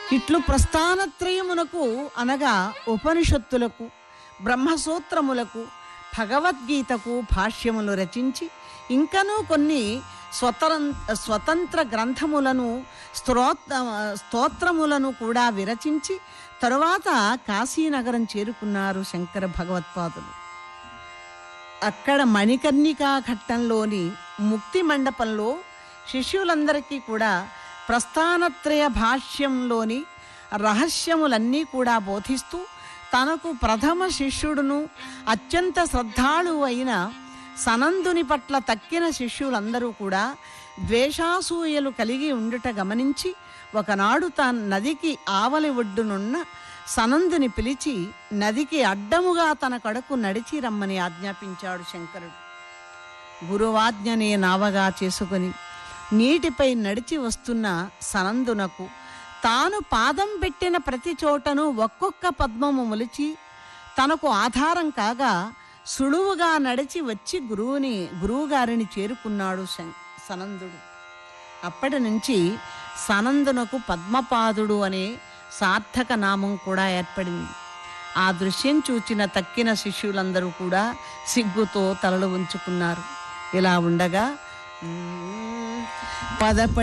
ఇట్లు ప్రస్థానత్రయమునకు అనగా ఉపనిషత్తులకు బ్రహ్మసూత్రములకు భగవద్గీతకు భాష్యములు రచించి ఇంకనూ కొన్ని స్వతరం స్వతంత్ర గ్రంథములను స్తోత్ర స్తోత్రములను కూడా విరచించి తరువాత కాశీనగరం చేరుకున్నారు శంకర భగవత్పాదులు అక్కడ మణికర్ణికా ఘట్టంలోని ముక్తి మండపంలో శిష్యులందరికీ కూడా ప్రస్థానత్రయ భాష్యంలోని రహస్యములన్నీ కూడా బోధిస్తూ తనకు ప్రథమ శిష్యుడును అత్యంత శ్రద్ధాళు అయిన సనందుని పట్ల తక్కిన శిష్యులందరూ కూడా ద్వేషాసూయలు కలిగి ఉండుట గమనించి ఒకనాడు తాను నదికి ఆవలి ఒడ్డునున్న సనందుని పిలిచి నదికి అడ్డముగా తన కడకు నడిచి రమ్మని ఆజ్ఞాపించాడు శంకరుడు గురువాజ్ఞనే నావగా చేసుకుని నీటిపై నడిచి వస్తున్న సనందునకు తాను పాదం పెట్టిన ప్రతి చోటను ఒక్కొక్క పద్మము మొలిచి తనకు ఆధారం కాగా సులువుగా నడిచి వచ్చి గురువుని గురువుగారిని చేరుకున్నాడు శం- సనందుడు అప్పటి నుంచి సనందునకు పద్మపాదుడు అనే సార్థక నామం కూడా ఏర్పడింది ఆ దృశ్యం చూచిన తక్కిన శిష్యులందరూ కూడా సిగ్గుతో తలలు ఉంచుకున్నారు ఇలా ఉండగా మ్మ్, పదప